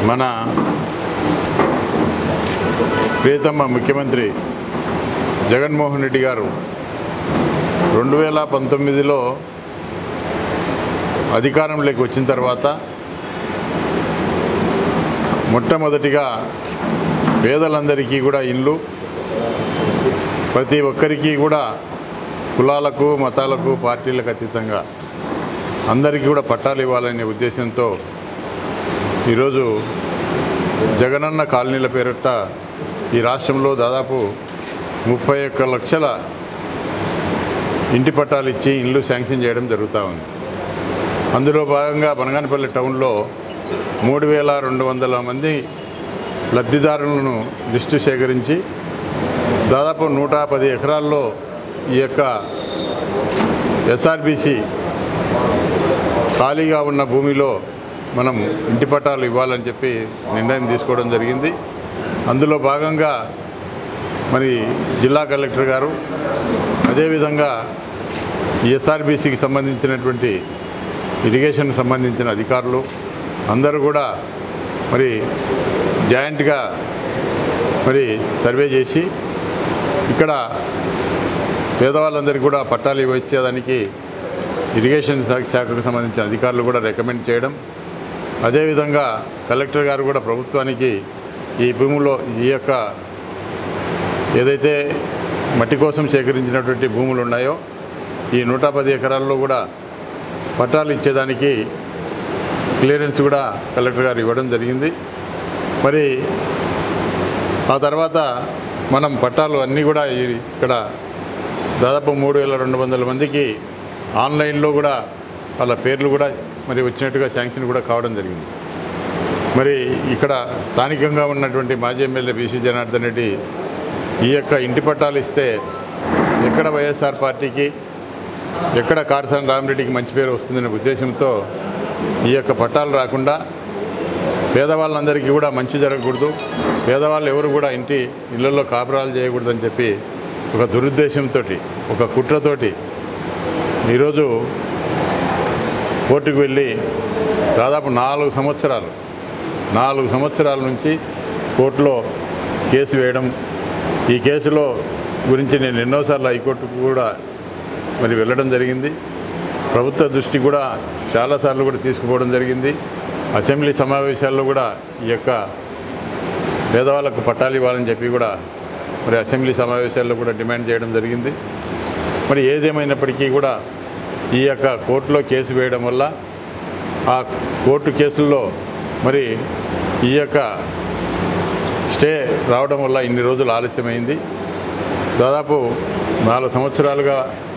మన ప్రియతమ ముఖ్యమంత్రి జగన్మోహన్ రెడ్డి గారు రెండు వేల పంతొమ్మిదిలో అధికారంలోకి వచ్చిన తర్వాత మొట్టమొదటిగా పేదలందరికీ కూడా ఇల్లు ప్రతి ఒక్కరికి కూడా కులాలకు మతాలకు పార్టీలకు అతీతంగా అందరికీ కూడా పట్టాలు ఇవ్వాలనే ఉద్దేశంతో ఈరోజు జగనన్న కాలనీల పేరిట ఈ రాష్ట్రంలో దాదాపు ముప్పై ఒక్క లక్షల ఇంటి పట్టాలు ఇచ్చి ఇల్లు శాంక్షన్ చేయడం జరుగుతూ ఉంది అందులో భాగంగా బనగానపల్లి టౌన్లో మూడు వేల రెండు వందల మంది లబ్ధిదారులను లిస్టు సేకరించి దాదాపు నూట పది ఎకరాల్లో ఈ యొక్క ఎస్ఆర్బిసి ఖాళీగా ఉన్న భూమిలో మనం ఇంటి పట్టాలు ఇవ్వాలని చెప్పి నిర్ణయం తీసుకోవడం జరిగింది అందులో భాగంగా మరి జిల్లా కలెక్టర్ గారు అదేవిధంగా ఎస్ఆర్బీసీకి సంబంధించినటువంటి ఇరిగేషన్కి సంబంధించిన అధికారులు అందరూ కూడా మరి జాయింట్గా మరి సర్వే చేసి ఇక్కడ పేదవాళ్ళందరికీ కూడా పట్టాలు ఇవ్వచ్చేదానికి ఇరిగేషన్ శాఖ శాఖకు సంబంధించిన అధికారులు కూడా రికమెండ్ చేయడం అదేవిధంగా కలెక్టర్ గారు కూడా ప్రభుత్వానికి ఈ భూములో ఈ యొక్క ఏదైతే మట్టి కోసం సేకరించినటువంటి భూములు ఉన్నాయో ఈ నూట పది ఎకరాల్లో కూడా పట్టాలు ఇచ్చేదానికి క్లియరెన్స్ కూడా కలెక్టర్ గారు ఇవ్వడం జరిగింది మరి ఆ తర్వాత మనం పట్టాలు అన్నీ కూడా ఈ- ఇక్కడ దాదాపు మూడు వేల రెండు వందల మందికి ఆన్లైన్లో కూడా వాళ్ళ పేర్లు కూడా మరి వచ్చినట్టుగా శాంక్షన్ కూడా కావడం జరిగింది మరి ఇక్కడ స్థానికంగా ఉన్నటువంటి మాజీ ఎమ్మెల్యే బీసీ జనార్దన్ రెడ్డి ఈ యొక్క ఇంటి పట్టాలు ఇస్తే ఎక్కడ వైఎస్ఆర్ పార్టీకి ఎక్కడ కారసాని రామరెడ్డికి మంచి పేరు వస్తుందనే ఉద్దేశంతో ఈ యొక్క పట్టాలు రాకుండా పేదవాళ్ళందరికీ కూడా మంచి జరగకూడదు పేదవాళ్ళు ఎవరు కూడా ఇంటి ఇళ్లలో కాపురాలు చేయకూడదని చెప్పి ఒక దురుద్దేశంతో ఒక కుట్రతోటి ఈరోజు కోర్టుకు వెళ్ళి దాదాపు నాలుగు సంవత్సరాలు నాలుగు సంవత్సరాల నుంచి కోర్టులో కేసు వేయడం ఈ కేసులో గురించి నేను ఎన్నోసార్లు హైకోర్టుకు కూడా మరి వెళ్ళడం జరిగింది ప్రభుత్వ దృష్టి కూడా చాలాసార్లు కూడా తీసుకుపోవడం జరిగింది అసెంబ్లీ సమావేశాల్లో కూడా ఈ యొక్క పేదవాళ్ళకు పట్టాలు ఇవ్వాలని చెప్పి కూడా మరి అసెంబ్లీ సమావేశాల్లో కూడా డిమాండ్ చేయడం జరిగింది మరి ఏదేమైనప్పటికీ కూడా ఈ యొక్క కోర్టులో కేసు వేయడం వల్ల ఆ కోర్టు కేసుల్లో మరి ఈ యొక్క స్టే రావడం వల్ల ఇన్ని రోజులు ఆలస్యమైంది దాదాపు నాలుగు సంవత్సరాలుగా